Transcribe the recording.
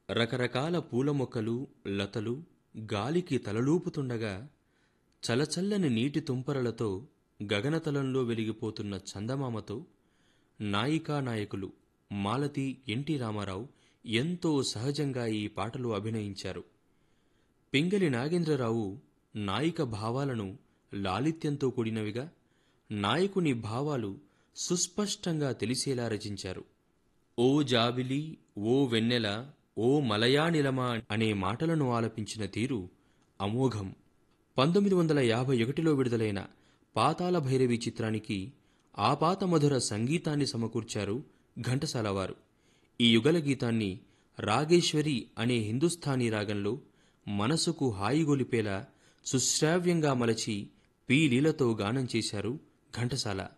రకరకాల పూల మొక్కలు లతలు గాలికి తలలూపుతుండగా చలచల్లని నీటి తుంపరలతో గగనతలంలో వెలిగిపోతున్న చందమామతో నాయికా నాయకులు మాలతి ఎన్టీ రామారావు ఎంతో సహజంగా ఈ పాటలు అభినయించారు పింగళి నాగేంద్రరావు నాయిక భావాలను లాలిత్యంతో కూడినవిగా నాయకుని భావాలు సుస్పష్టంగా తెలిసేలా రచించారు ఓ జాబిలి ఓ వెన్నెల ఓ మలయానిలమా అనే మాటలను ఆలపించిన తీరు అమోఘం పంతొమ్మిది వందల యాభై ఒకటిలో విడుదలైన పాతాళ భైరవి చిత్రానికి ఆపాత మధుర సంగీతాన్ని సమకూర్చారు ఘంటసాల వారు ఈ యుగల గీతాన్ని రాగేశ్వరి అనే హిందుస్థానీ రాగంలో మనసుకు హాయిగొలిపేలా సుశ్రావ్యంగా మలచి పీ లీలతో గానం చేశారు ఘంటసాల